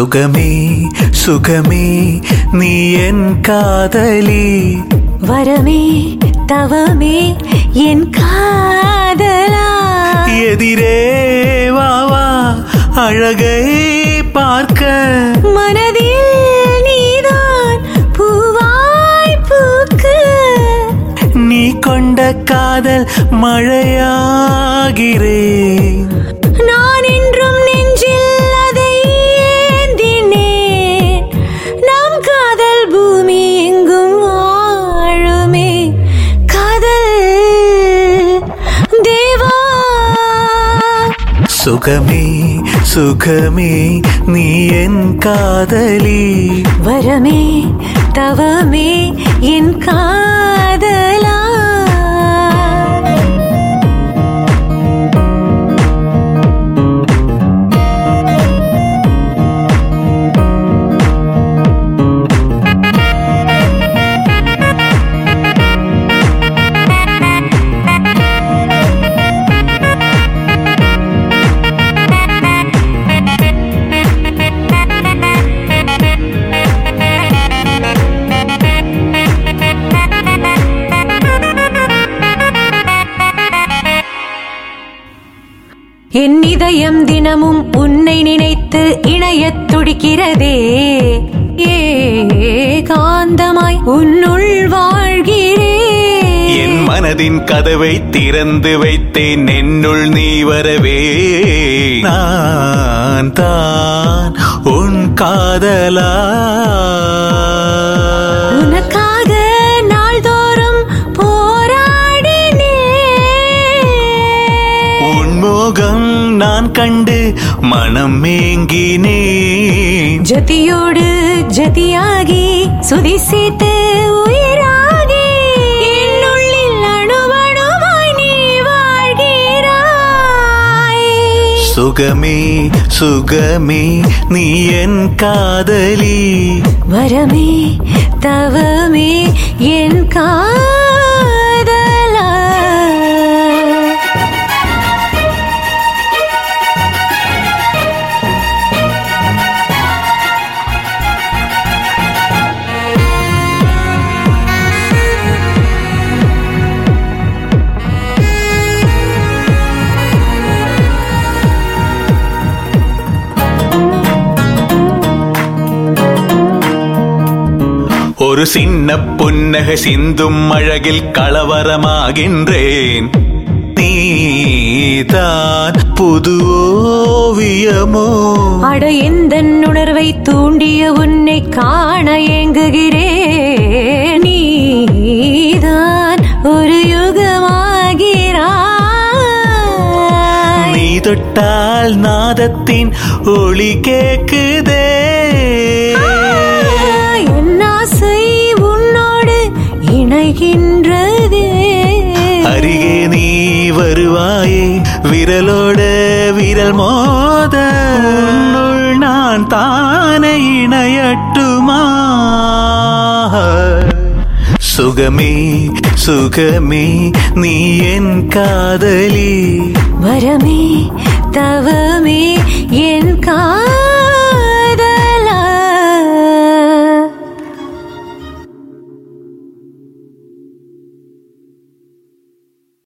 சுகமே சுகமே நீ என் காதலி வரமே தவமே என் காதலா எதிரே வா வா அழகை பார்க்க மனதில் நீதான் பூவாய் பூக்க நீ கொண்ட காதல் மழையாகிறேன் நான் என்றும் நெஞ்சில் அதை ஏந்தினேன் நம் காதல் பூமி எங்கும் வாழுமே காதல் தேவா சுகமே சுகமே நீ என் காதலி வரமே தவமே என் காதலா என் இதயம் தினமும் உன்னை நினைத்து இணையத் துடிக்கிறதே ஏ காந்தமாய் உன்னுள் வாழ்கிறேன் என் மனதின் கதவை திறந்து வைத்தேன் என்னுள் நீ வரவே நான் தான் உன் காதலா உனக்காக நாள்தோறும் போராடினேன் உன் மோகம் நான் கண்டு மனம் மேங்கினேன் ஜதியோடு ஜதியாகி சுதி சேர்த்து உயிராகி என்னுள்ளில் அணுவணுமாய் நீ வாழ்கிறாய் சுகமே சுகமே நீ என் காதலி வரமே தவமே என் காதலா ஒரு சின்ன புன்னக சிந்தும் அழகில் கலவரமாகின்றேன் நீதான் புது ஓவியமோ அட எந்த உணர்வை தூண்டிய உன்னை காண ஏங்குகிறேன் நீதான் ஒரு யுகமாகிறாய் நீ தொட்டால் நாதத்தின் ஒளி கேக்குதே என் ஆசை உன்னோடு இணைகின்றதே அருகே நீ வருவாயே விரலோட விரல் மோத உன்னுள் நான் தானே இணையட்டுமா சுகமே சுகமே நீ என் காதலி வரமே தவமே என் கா